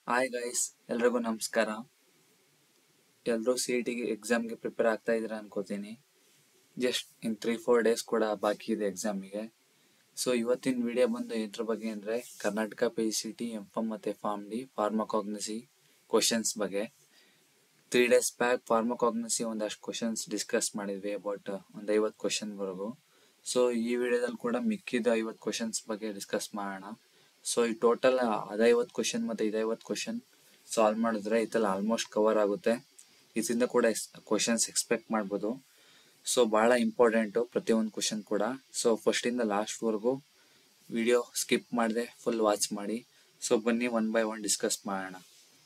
Hi guys ಎಲ್ರಿಗೂ ನಮಸ್ಕಾರ ಎಲ್ಲರೂ ಸಿ ಇ ಟಿಗೆ ಎಕ್ಸಾಮ್ಗೆ ಪ್ರಿಪೇರ್ ಆಗ್ತಾ ಇದ್ದೀರಾ ಅನ್ಕೋತೀನಿ just in three four days ಕೂಡ ಬಾಕಿ ಇದೆ ಎಕ್ಸಾಮಿಗೆ ಸೊ ಇವತ್ತಿನ ವಿಡಿಯೋ ಬಂದು ಇದ್ರ ಬಗ್ಗೆ ಅಂದರೆ Karnataka P C T M pharm ಮತ್ತು ಫಾರ್ಮ್ ಡಿ ಫಾರ್ಮಕಾಗ್ನಸಿ ಕ್ವಶನ್ಸ್ ಬಗ್ಗೆ ತ್ರೀ ಡೇಸ್ ಬ್ಯಾಕ್ ಫಾರ್ಮಕಾಗ್ನಸಿ ಒಂದಷ್ಟು ಕ್ವಶನ್ಸ್ ಡಿಸ್ಕಸ್ ಮಾಡಿದ್ವಿ ಅಬೌಟ್ ಒಂದು ಐವತ್ತು ಕ್ವಶನ್ವರೆಗೂ ಸೊ ಈ ವಿಡಿಯೋದಲ್ಲಿ ಕೂಡ ಮಿಕ್ಕಿದ ಐವತ್ತು ಕ್ವಶನ್ಸ್ ಬಗ್ಗೆ ಡಿಸ್ಕಸ್ ಮಾಡೋಣ ಸೊ ಈ ಟೋಟಲ್ ಅದೈವತ್ತು ಕ್ವಶನ್ ಮತ್ತು ಇದೈವತ್ತು ಕ್ವಶನ್ ಸಾಲ್ವ್ ಮಾಡಿದ್ರೆ ಇದ್ರಲ್ಲಿ ಆಲ್ಮೋಸ್ಟ್ ಕವರ್ ಆಗುತ್ತೆ ಇದರಿಂದ ಕೂಡ ಕ್ವಶನ್ಸ್ ಎಕ್ಸ್ಪೆಕ್ಟ್ ಮಾಡ್ಬೋದು ಸೊ ಭಾಳ ಇಂಪಾರ್ಟೆಂಟು ಪ್ರತಿಯೊಂದು ಕ್ವಶನ್ ಕೂಡ ಸೊ ಫಸ್ಟಿಂದ ಲಾಸ್ಟ್ವರೆಗೂ ವಿಡಿಯೋ ಸ್ಕಿಪ್ ಮಾಡದೆ ಫುಲ್ ವಾಚ್ ಮಾಡಿ ಸೊ ಬನ್ನಿ ಒನ್ ಬೈ ಒನ್ ಡಿಸ್ಕಸ್ ಮಾಡೋಣ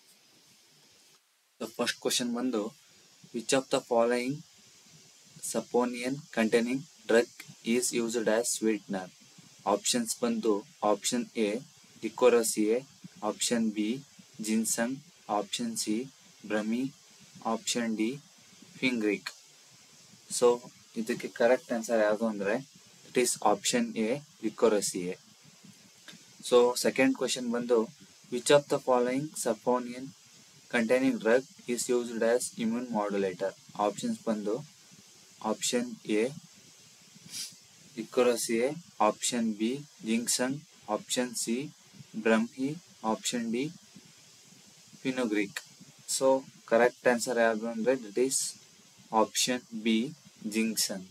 ಫಸ್ಟ್ ಕ್ವಶನ್ ಬಂದು which of the following saponin containing drug is used as sweetener options ಬಂದು option A liquorice option B ginseng option C Brahmi option D fenugreek so ಇದಕ್ಕೆ correct answer ಯಾವುದು ಅಂದರೆ it is option A liquorice so second question ಬಂದು which of the following saponin containing drug is used as immune modulator options ಬಂದು option A liquorice option B ginseng option C Brahmi option D fenugreek so correct answer ಯಾವುದು ಅಂದರೆ that is option B ginseng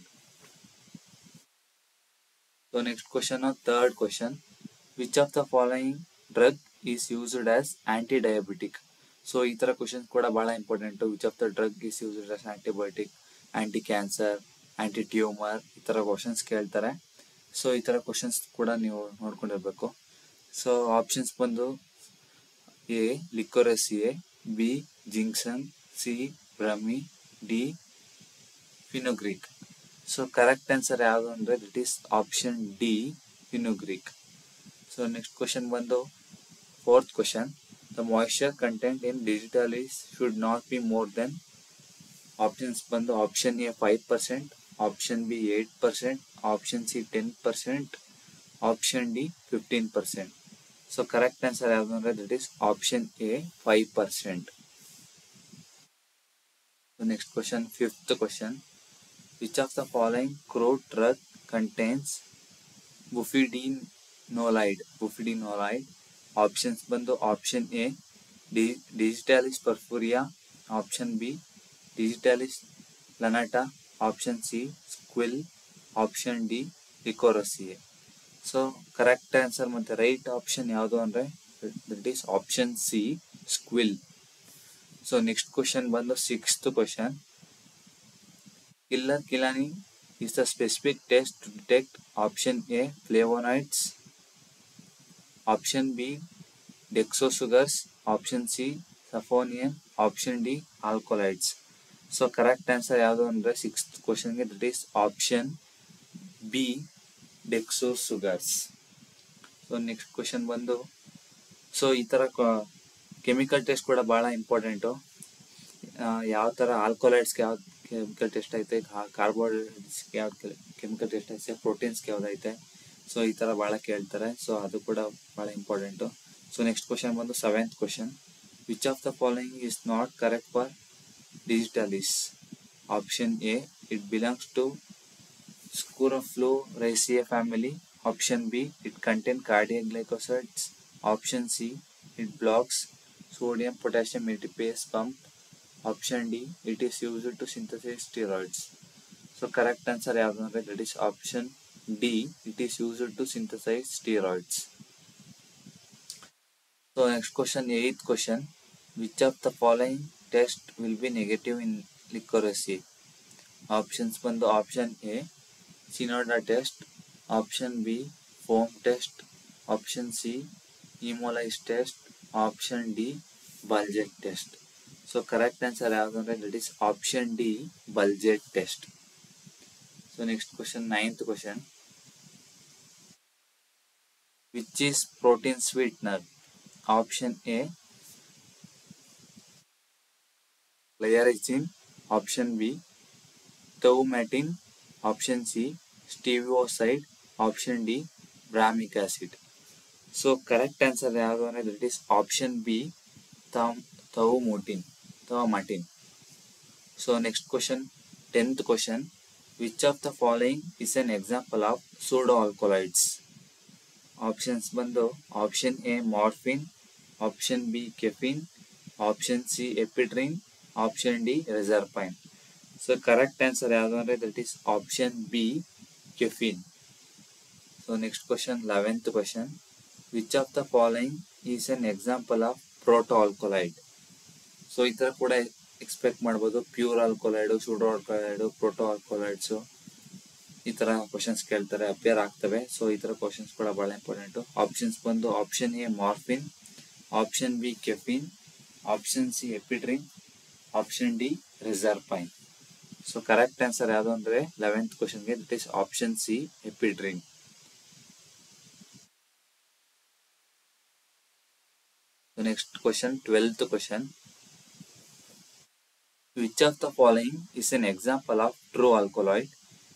so next question third question which of the following drug is used as anti diabetic so ಈ ಥರ questions ಕೂಡ ಭಾಳ important which of the drug is used as antibiotic anti cancer aunty tumour ಈ ಥರ questions ಕೇಳ್ತಾರೆ so ಈ ಥರ questions ಕೂಡ ನೀವು ನೋಡ್ಕೊಂಡಿರ್ಬೇಕು ಸೊ ಆಪ್ಷನ್ಸ್ ಬಂದು A liquorice B ginseng C Brahmi D fenugreek so correct answer ಯಾವುದು ಅಂದರೆ that is option D fenugreek so next question ಬಂದು fourth question the moisture content in digitalis is should not be more than options ಬಂದು option A five percent option B eight percent option C ten percent option D fifteen percent so correct answer ಯಾವುದು ಅಂದರೆ that is option A five percent next question fifth question which of the following crude drug contains bufadienolide bufadienolide options ಬಂದು option A D digitalis purpurea option B digitalis lanata option C squill option D liquorice so correct answer ಮತ್ತು right option ಯಾವುದು ಅಂದರೆ that is option C squill so next question ಬಂದು sixth question ಕಿಲ್ಲರ್ ಕಿಲಾನಿ is the specific test to detect option A flavonoids, option B dexosugars, option C saphonium, option D alkaloids. So correct answer ಯಾವುದು ಅಂದರೆ sixth ಕ್ವಶನ್ಗೆ that is option B deoxy sugars so next question ಬಂದು so ಈ ಥರ chemical test ಕೂಡ ಭಾಳ important ಯಾವ ಥರ ಆಲ್ಕೋಲೈಡ್ಸ್ಗೆ ಯಾವ ಕೆಮಿಕಲ್ ಟೆಸ್ಟ್ ಐತೆ ಕಾರ್ಬೋಹೈಡ್ರೇಟ್ಸ್ಗೆ ಯಾವ್ದು ಕೆಮಿಕಲ್ ಟೆಸ್ಟ್ ಐತೆ ಪ್ರೋಟೀನ್ಸ್ಗೆ ಯಾವ್ದೈತೆ ಸೊ ಈ ಥರ ಭಾಳ ಕೇಳ್ತಾರೆ ಸೊ ಅದು ಕೂಡ ಭಾಳ ಇಂಪಾರ್ಟೆಂಟು ಸೊ ನೆಕ್ಸ್ಟ್ ಕ್ವಶನ್ ಬಂದು seventh question which of the following is not correct for digitalis. Option A, it belongs to Scurofluoraceae family. Option B, it contains cardiac glycosides. Option C, it blocks sodium potassium ATPase pump. Option D, it is used to synthesize steroids. So correct answer ಯಾವುದು ಅಂದರೆ that is option D, it is used to synthesize steroids. So next question, eighth question, which of the following test will be negative in licorice ಆಪ್ಷನ್ಸ್ ಬಂದು option A Shinoda test option B foam test option C haemolysis test option D Baljet test so correct answer ಯಾವುದು ಅಂದರೆ that is option D Baljet test so next question ninth question which is protein sweetener option A Lyaricin, option B, Thaumatin, option C, Stevioside, option D, Bramic acid. So correct answer ಯಾವುದು ಅಂದರೆ that is option B tam taumotin taumatin so next question 10th question which of the following is an example of pseudo alkaloids ಆಪ್ಷನ್ಸ್ ಬಂದು option A morphine option B caffeine option C ephedrine option D reserpine so correct answer ಯಾವುದು ಅಂದರೆ that is option B caffeine so next question eleventh question which of the following is an example of proto alkaloid so ಈ ಥರ ಕೂಡ expect ಮಾಡ್ಬೋದು pure alkaloid pseudo alkaloid proto alkaloids ಈ ತರ questions ಕೇಳ್ತಾರೆ appear ಆಗ್ತವೆ ಸೊ ಈ ತರ ಕ್ವಶನ್ಸ್ ಕೂಡ ಬಹಳ ಇಂಪಾರ್ಟೆಂಟ್ ಆಪ್ಷನ್ಸ್ ಬಂದು option A morphine option B caffeine option C ephedrine option D reserpine so correct answer ಯಾವುದು ಅಂದ್ರೆ ಲೆವೆಂತ್ ಕ್ವಶನ್ಗೆ that is option C ephedrine next question twelfth question which of the following is an example of true alkaloid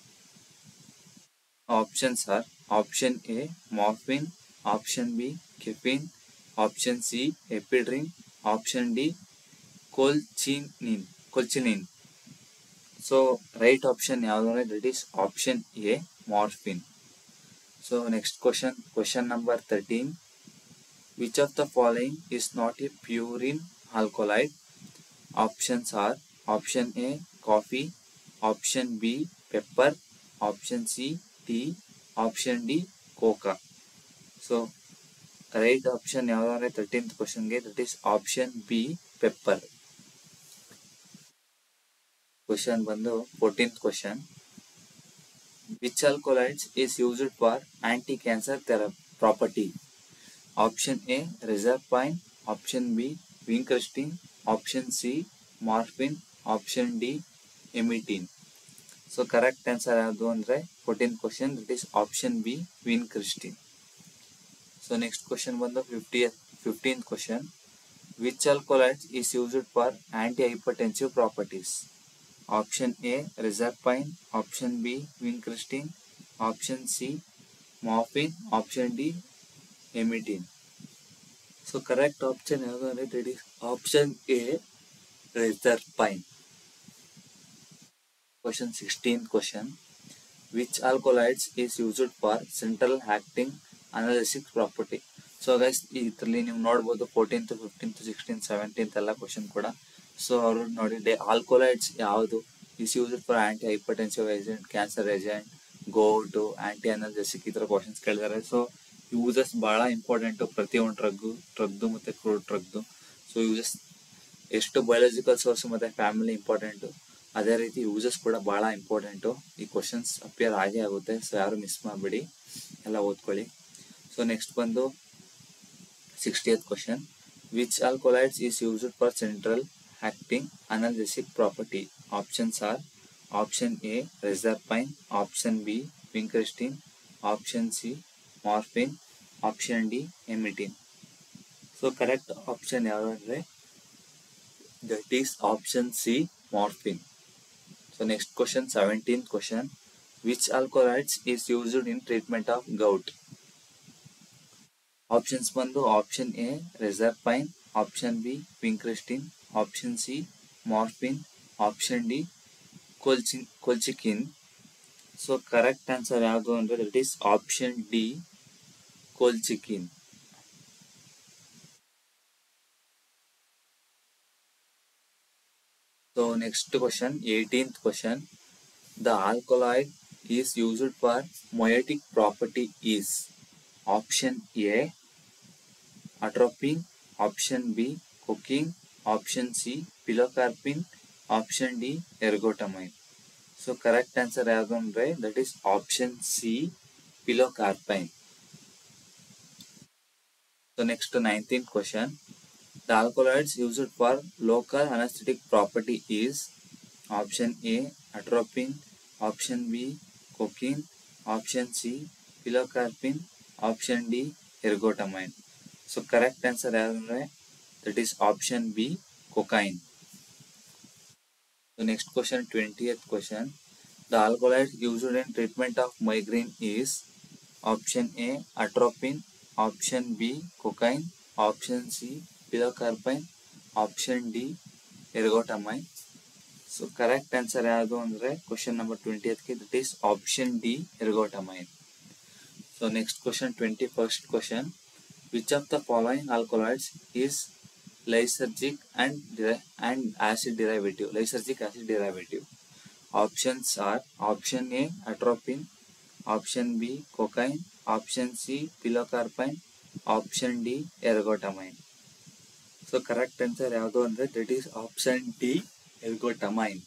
options are option A morphine, option B caffeine, option C ephedrine, option D colchinin. colchinin. So right option ಯಾವುದು ಅಂದರೆ that is option A morphine. So next question question number 13 which of the following is not a purine alkaloid options are option A coffee option B pepper option C tea option D coca so right option ಯಾವುದು ಅಂದರೆ thirteenth ಕ್ವಶನ್ಗೆ that is option B pepper question ಬಂದು fourteenth question which alkaloids is used for anti cancer ಥೆರ property option A reserpine option B vincristine option C morphine option D emetine so correct answer ಯಾವುದು ಅಂದರೆ fourteen question that is option B vincristine so next question ಬಂದು fifty fifteen question which alkaloids is used for anti hypertensive properties option A reserpine option B vincristine option C morphine option D emetine so correct option ಯಾವುದು ಅಂದರೆ that is option A reserpine question 16th question which alkaloids is used for central acting analgesic property so guys ಇದರಲ್ಲಿ ನೀವು ನೋಡ್ಬೋದು fourteenth fifteenth sixteen seventeenth ಎಲ್ಲ question ಕೂಡ so ಅವರು ನೋಡಿ the alkaloids ಯಾವುದು is used for anti hypertensive agent cancer agent gout anti analgesic ಈ ಥರ ಕ್ವಶನ್ಸ್ ಕೇಳಿದ್ದಾರೆ ಸೊ ಯೂಸಸ್ ಭಾಳ ಇಂಪಾರ್ಟೆಂಟು ಪ್ರತಿಯೊಂದು ಡ್ರಗ್ಗು ಡ್ರಗ್ದು ಮತ್ತು ಕ್ರೂಡ್ ಡ್ರಗ್ದು ಸೊ ಯೂಸಸ್ ಎಷ್ಟು ಬಯೋಲಾಜಿಕಲ್ ಸೋರ್ಸ್ ಮತ್ತು ಫ್ಯಾಮಿಲಿ ಇಂಪಾರ್ಟೆಂಟು ಅದೇ ರೀತಿ ಯೂಸಸ್ ಕೂಡ ಭಾಳ ಇಂಪಾರ್ಟೆಂಟು ಈ ಕ್ವಶನ್ಸ್ ಅಪಿಯರ್ ಆಗೇ ಆಗುತ್ತೆ ಸೊ ಯಾರು ಮಿಸ್ ಮಾಡಬೇಡಿ ಎಲ್ಲ ಓದ್ಕೊಳ್ಳಿ ಸೊ ನೆಕ್ಸ್ಟ್ ಬಂದು sixtieth question which alkaloids is used for central acting analgesic property options are option A reserpine option B vincristine option C morphine option D emetine so correct option ಯಾವುದು ಅಂದರೆ that is option C morphine So next question, 17th question. Which alkaloids is used in treatment of gout? Options ಬಂದು option A reserpine option B vincristine option C morphine option D colchicine colchicine so correct answer ಯಾವುದು ಅಂದರೆ that is option D colchicine So next question, 18th question. The alkaloid is used for meiotic property is option A atropine, option B cocaine, option C pilocarpine, option D ergotamine. So correct answer ಯಾವುದು ಅಂದರೆ that is option C pilocarpine. So next 19th question. The alkaloids used for local anesthetic property is option A atropine, option B cocaine, option C pilocarpine, option D ergotamine. So correct answer ಯಾವಂದ್ರೆ that is option B cocaine. So next question 20th question. The alkaloid used in treatment of migraine is option A atropine, option B cocaine, option C pilocarpine, option D ergotamine so correct answer ಯಾವುದು ಅಂದರೆ question number twenty ಅದಕ್ಕೆ that is option D ergotamine so next question twenty first question which of the following alkaloids is lysergic and deri- and acid derivative lysergic acid derivative options are option a atropine option b cocaine option c pilocarpine option d ergotamine so correct answer ಯಾವುದು ಅಂದರೆ that is option D ergotamine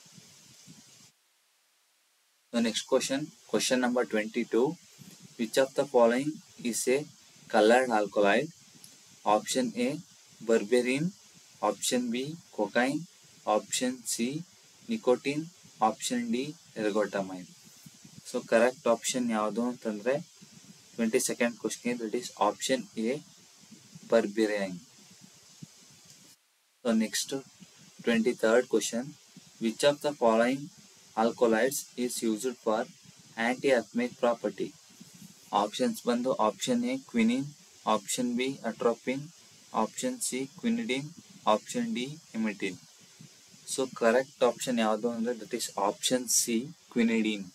so next question question number twenty two which of the following is a coloured alkaloid option A berberine option B cocaine option C nicotine option D ergotamine so correct option ಯಾವುದು ಅಂತಂದರೆ twenty second ಕ್ವಶನ್ಗೆ that is option A berberine so next twenty third question which of the following alkaloids is used for anti asthmatic property options ಬಂದು option A quinine option B atropine option C quinidine option D emetine so correct option ಯಾವುದು ಅಂದರೆ that is option C quinidine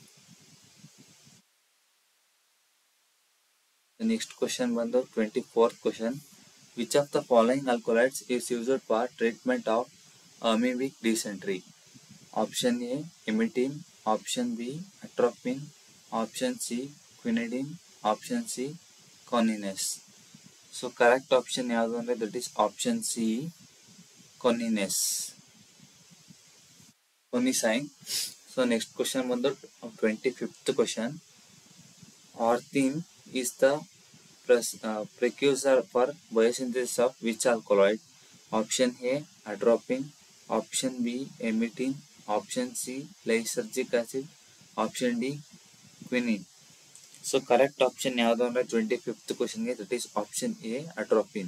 next question ಬಂದು twenty fourth question which of the following alkaloids is used for treatment of amoebic dysentery option A emetine option B atropine option C quinidine option C conessine so correct option ಯಾವುದು ಅಂದರೆ that is option C conessine conessine so next question ಬಂದು twenty fifth question ornithine is the precursor for biosynthesis of which alkaloid? Option A atropine, option B emetine, option C lysergic acid, option D quinine. So correct option ಯಾವುದು ಅಂದರೆ twenty fifth ಕ್ವಶನ್ಗೆ that is option A atropine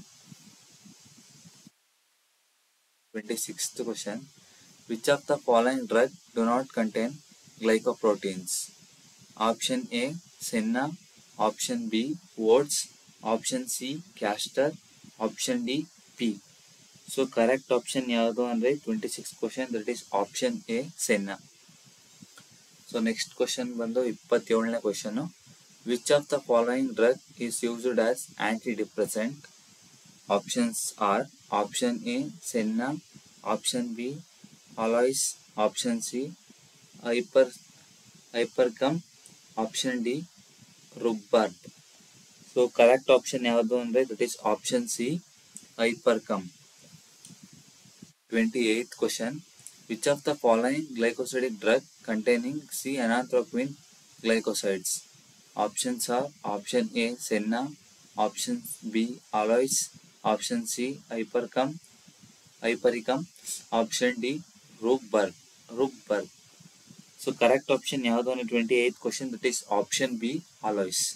twenty sixth question which of the following drug do not contain glycoproteins option A senna option B oats option C castor option D P so correct option ಯಾವುದು ಅಂದರೆ twenty six question that is option A senna so next question ಬಂದು ಇಪ್ಪತ್ತೇಳನೇ question which of the following drug is used as aunty depressant options are option A senna option B aloes option C hyper hypericum option D rhubarb so correct option ಯಾವುದು ಅಂದರೆ that is option C hypericum twenty eighth question which of the following glycosidic drug containing C anthraquinone glycosides options are option A senna option B aloes option C hypericum hypericum option D rhubarb rhubarb so correct option ಯಾವುದು ಅಂದರೆ twenty eighth question that is option B aloes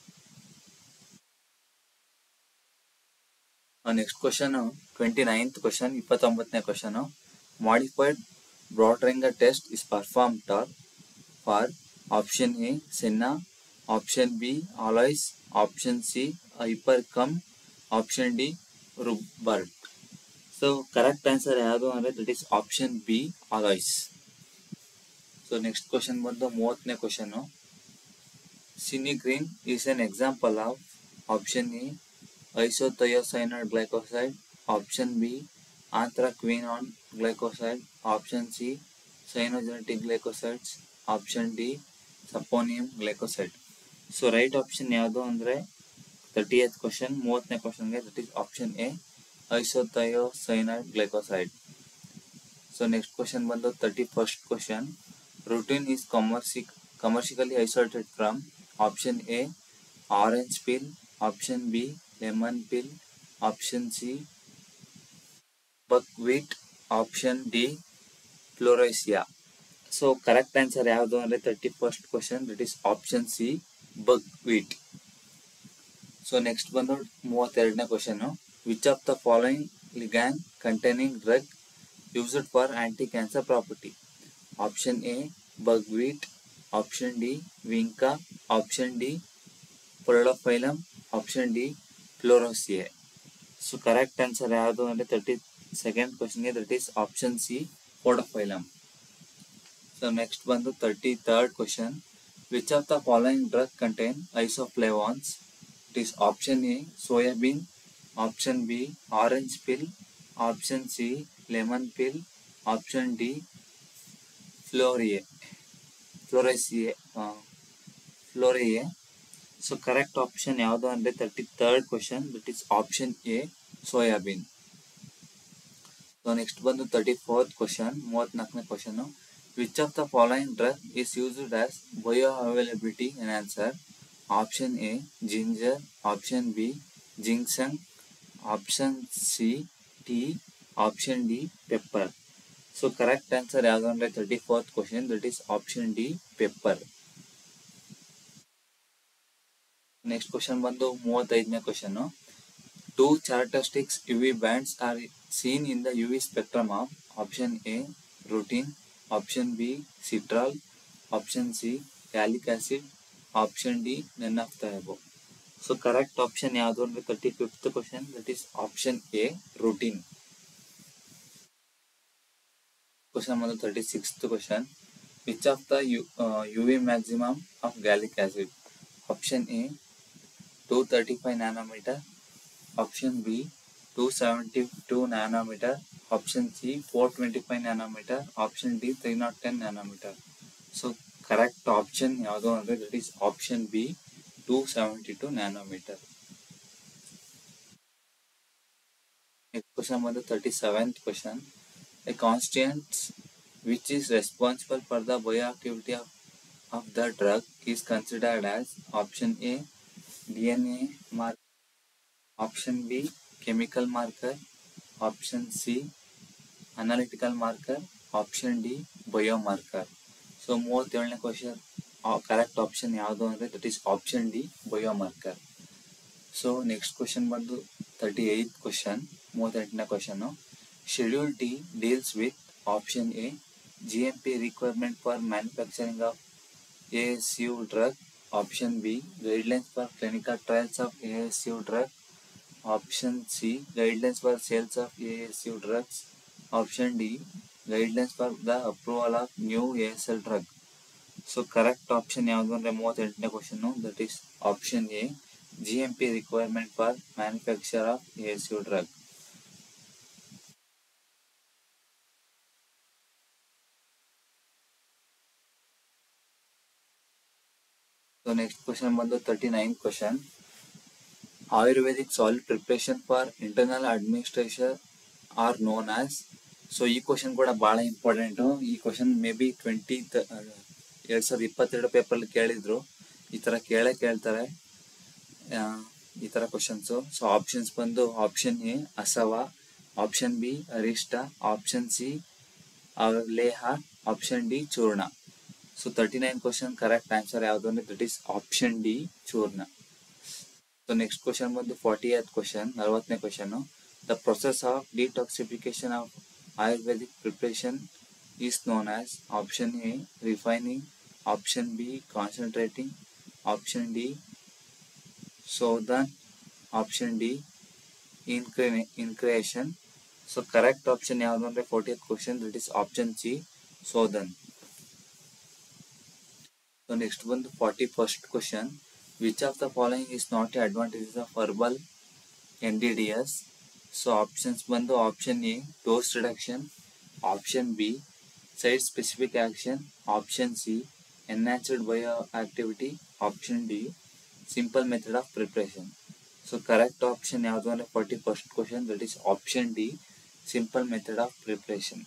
next question twenty ninth question ಇಪ್ಪತ್ತೊಂಬತ್ತನೇ question modified Borntrager test is perform tar for option A senna option B aloes option C hypericum option D rhubarb so correct answer ಯಾವುದು ಅಂದರೆ that is option B aloes so next question ಬಂದು ಮೂವತ್ತನೇ question sinigrin is an example of option A isothiocyanate glycoside option b anthraquinone glycoside option c cyanogenetic glycosides option d saponin glycoside so right option ಯಾವುದು ಅಂದರೆ thirtieth question ಮೂವತ್ತನೇ ಕ್ವಶನ್ಗೆ that is option A isothiocyanate glycoside so next question ಬಂದು thirty first question rutin is ಕಮರ್ಸಿ commercially isolated from option A orange peel option B lemon peel option C buckwheat option D ಫ್ಲೋರೈಸಿಯಾ so correct answer ಯಾವುದು ಅಂದರೆ thirty first question that is option C buckwheat so next ಬಂದು ಮೂವತ್ತೆರಡನೇ question which of the following lignan containing drug used for anti cancer property option A buckwheat option D vinca option D podophyllum option D ಫ್ಲೋರೋಸಿಯೆ so correct answer ಯಾವುದು ಅಂದರೆ thirty second ಕ್ವಶನ್ಗೆ that is option C podophyllum so next ಬಂದು thirty third question which of the following drug contain isoflavones it is option A soybean option B orange peel option C lemon peel option D ಫ್ಲೋರಿಯೆ ಫ್ಲೋರೆಸಿಯೆ ಫ್ಲೋರಿಯೆ so correct option ಯಾವುದು ಅಂದರೆ thirty third question that is option A soybean so next ಬಂದು thirty fourth question ಮೂವತ್ನಾಲ್ಕನೇ question which of the following drug is used as bioavailability in answer option A ginger option B ginseng option C tea option D pepper so correct answer ಯಾವುದು ಅಂದರೆ thirty fourth question that is option D pepper next question ಬಂದು ಮೂವತ್ತೈದನೇ question two characteristics U V bands are seen in the U V spectrum of option A rutin option B citral option C gallic acid option D none of the above so correct option ಯಾವುದು ಅಂದ್ರೆ thirty fifth question that is option A rutin question ಬಂದು thirty sixth question which of the U U V maximum of gallic acid option A two thirty five nanometer option B two seventy two nanometer option C four twenty five nanometer option D three nought ten nanometer so correct option ಯಾವುದು ಅಂದರೆ that is option B two seventy two nanometer next question ಬಂದು thirty seventh question A constituents which is responsible for the bioactivity of of the drug is considered as option A DNA marker, option B chemical marker, option C analytical marker, option D biomarker. So ಮೂವತ್ತೇಳನೇ question correct option ಯಾವುದು ಅಂದರೆ that is option D biomarker so next question ಬಂದು thirty eighth question ಮೂವತ್ತೆಂಟನೇ question schedule D deals with option A G M P requirement for manufacturing of ASU drug. Option B guidelines for clinical trials of ASU drug. Option C guidelines for sales of ASU drugs. Option D guidelines for the approval of new ASL drug. So correct option ಯಾವುದು ಅಂದರೆ ಮೂವತ್ತೆಂಟನೇ question that is option A G M P requirement for manufacture of A S U drug so next question ಬಂದು thirty nine question Ayurvedic solid preparation for internal administration are known as so ಈ question ಕೂಡ ಭಾಳ important ಈ question may be twenty ಎರಡು ಸಾವಿರದ ಇಪ್ಪತ್ತೆರಡು ಪೇಪರಲ್ಲಿ ಕೇಳಿದ್ರು ಈ ಥರ ಕೇಳೇ ಕೇಳ್ತಾರೆ ಆ, ಈ ಥರ ಕ್ವಶನ್ಸು ಸೊ ಆಪ್ಷನ್ಸ್ ಬಂದು option A asava option B arishta option C leha option D churna so thirty nine question correct answer ಯಾವುದು ಅಂದರೆ that is option D churna so next question ಬಂದು ಫಾರ್ಟಿ ಏತ್ ಕ್ವಶನ್ ನಲವತ್ತನೇ question the process of detoxification of Ayurvedic preparation is known as option A refining option B concentrating option D shodhan option D ಇನ್ಕ್ರಿನೆ incineration so correct option ಯಾವುದು ಅಂದರೆ forty fortieth question that is option C shodhan so next ಬಂದು forty first question which of the following is not a advantages of herbal N D D S so options ಬಂದು option A dose reduction option B site specific action option C enhanced bioactivity option D simple method of preparation so correct option ಯಾವುದು ಅಂದರೆ forty first question that is option D simple method of preparation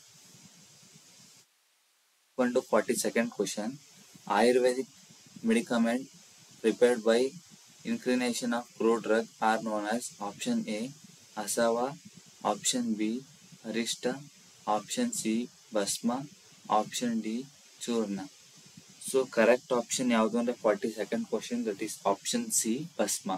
ಒಂದು forty second question Ayurvedic medicament prepared by inclination of crude drug are known as option A asava option B arista option C basma option D churna so correct option ಯಾವುದು ಅಂದರೆ forty second question that is option C bhasma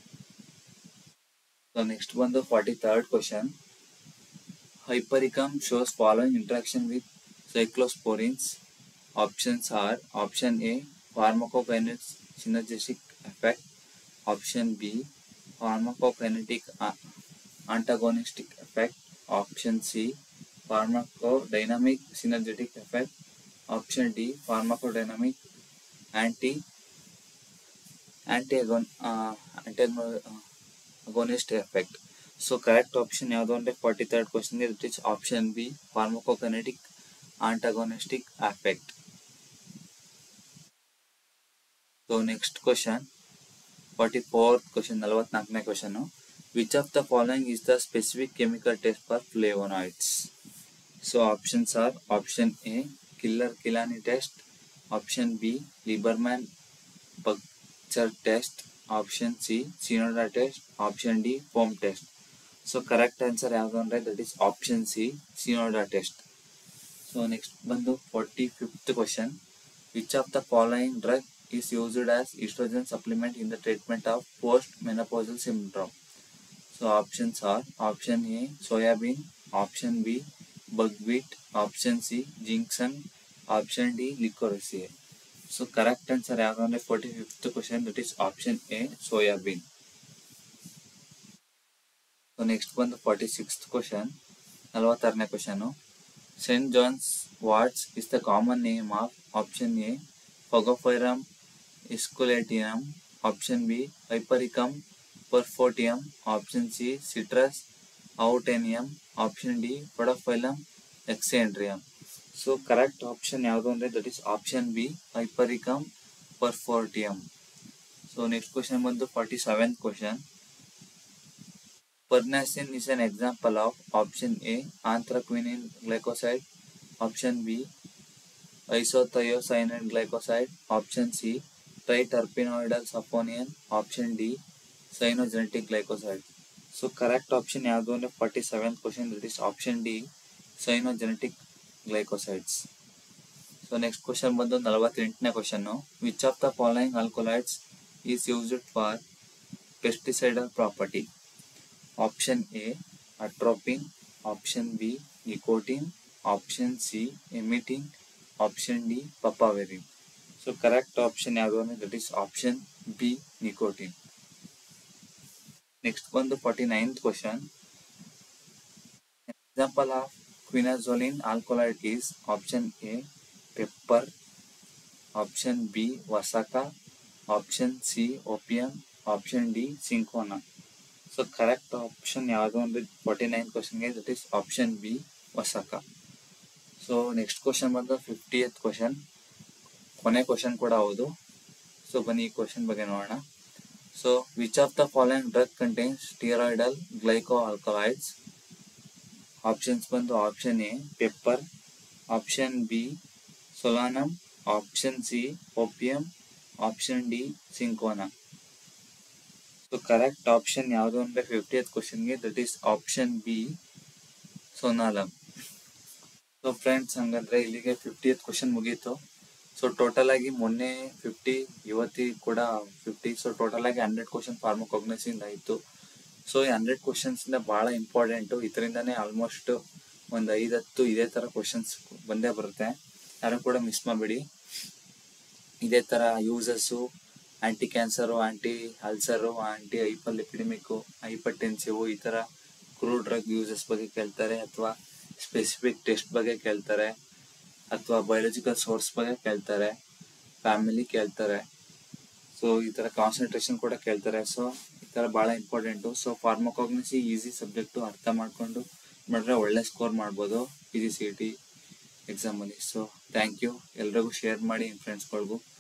so next ಬಂದು forty third question hypericum shows following interaction with cyclosporins options are option A pharmacokinetic synergistic effect option B pharmacokinetic uh, antagonistic effect. Option C, pharmacodynamic synergetic effect. Option D, pharmacodynamic anti antagon uh, antagonist effect. So correct option ಯಾವುದು ಅಂದರೆ forty third question it is option B pharmacokinetic antagonistic effect so next question forty fourth question ನಲವತ್ನಾಲ್ಕನೇ question which of the following is the specific chemical test for flavonoids so options are option A Keller Kiliani test option B Liebermann Burchard test option C Shinoda test option D foam test so correct answer ಯಾವುದು ಅಂದರೆ that is option C Shinoda test so next ಬಂದು forty fifth question which of the following drug is used as oestrogen supplement in the treatment of post menopausal syndrome so options are option A soybean option B buckwheat option C ginseng option D liquorice so correct answer ಯಾವುದು ಅಂದರೆ forty fifth question that is option A soybean so next ಬಂದು forty sixth question ನಲವತ್ತಾರನೇ question saint John's ವಾಟ್ಸ್ is the common name of option A ಫೊಗೋಫೈರಮ್ ಇಸ್ಕುಲೇಟಿಯಮ್ option B hypericum perforatum option C citrus aurantium option D podophyllum hexandrum so correct option ಯಾವುದು ಅಂದರೆ that is option B hypericum perforatum so next question ಬಂದು forty seventh question prunasin is an example of option A anthraquinone glycoside, option B isothiocyanate glycoside, option C triterpenoidal sulfonium, option D cyanogenetic glycoside. So correct option ಯಾವುದು ಅಂದರೆ forty seventh question that is option D cyanogenetic glycosides so next question ಬಂದು ನಲವತ್ತೆಂಟನೇ ಕ್ವಶನ್ನು which of the following alkaloids is used for pesticidal property option A atropine option B nicotine option C emetine option D papaverine so correct option ಯಾವುದು ಅಂದರೆ that is option B nicotine next ಬಂದು forty ninth question example of quinazoline alkaloid is option A pepper option B vasaka option C opium option D cinchona so correct option ಯಾವುದು ಅಂದರೆ forty nine ಕ್ವಶನ್ಗೆ that is option B vasaka so next question ಬಂದು fiftieth question ಕೊನೆ question ಕೂಡ ಹೌದು so ಬನ್ನಿ ಈ question ಬಗ್ಗೆ ನೋಡೋಣ so which of the following drug contains steroidal glycoalkaloids options ಬಂದು option A pepper option B solanum option C opium option D cinchona so correct option ಯಾವುದು ಅಂದರೆ ಫಿಫ್ಟಿಯತ್ ಕ್ವಶನ್ಗೆ that is option B solanum so friends ಹಂಗಂದ್ರೆ ಇಲ್ಲಿಗೆ fiftieth question ಮುಗೀತು so total ಆಗಿ ಮೊನ್ನೆ fifty ಇವತ್ತಿ ಕೂಡ ಫಿಫ್ಟಿ ಸೊ ಟೋಟಲ್ ಆಗಿ ಹಂಡ್ರೆಡ್ ಕ್ವಶನ್ ಫಾರ್ಮಕೋಗ್ನಸಿಂದ ಆಯಿತು ಸೊ ಈ ಹಂಡ್ರೆಡ್ ಕ್ವಶನ್ಸಿಂದ ಭಾಳ ಇಂಪಾರ್ಟೆಂಟು ಇದರಿಂದನೇ ಆಲ್ಮೋಸ್ಟ್ ಒಂದು ಐದತ್ತು ಇದೇ ಥರ ಕ್ವಶನ್ಸ್ ಬಂದೇ ಬರುತ್ತೆ ಯಾರು ಕೂಡ ಮಿಸ್ ಮಾಡಬೇಡಿ ಇದೇ ಥರ uses anti cancer anti ulcer anti hyperlipidemic hypertensive ಈ ಥರ ಕ್ರೂ ಡ್ರಗ್ ಯೂಸಸ್ ಬಗ್ಗೆ ಕೇಳ್ತಾರೆ ಅಥವಾ ಸ್ಪೆಸಿಫಿಕ್ ಟೆಸ್ಟ್ ಬಗ್ಗೆ ಕೇಳ್ತಾರೆ ಅಥವಾ ಬಯೋಲಜಿಕಲ್ ಸೋರ್ಸ್ ಬಗ್ಗೆ ಕೇಳ್ತಾರೆ ಫ್ಯಾಮಿಲಿ ಕೇಳ್ತಾರೆ ಸೊ ಈ ಥರ ಕಾನ್ಸಂಟ್ರೇಷನ್ ಕೂಡ ಕೇಳ್ತಾರೆ ಸೊ ಈ ಥರ ಭಾಳ important so pharmacognosy easy subject ಅರ್ಥ ಮಾಡಿಕೊಂಡು ಮಾಡಿದ್ರೆ ಒಳ್ಳೆ ಸ್ಕೋರ್ ಮಾಡ್ಬೋದು ಪಿ ಜಿ ಸಿ ಟಿ ಎಕ್ಸಾಮಲ್ಲಿ ಸೊ ಥ್ಯಾಂಕ್ ಯು ಎಲ್ರಿಗೂ ಶೇರ್ ಮಾಡಿ ನಿಮ್ಮ ಫ್ರೆಂಡ್ಸ್ಗಳಿಗೂ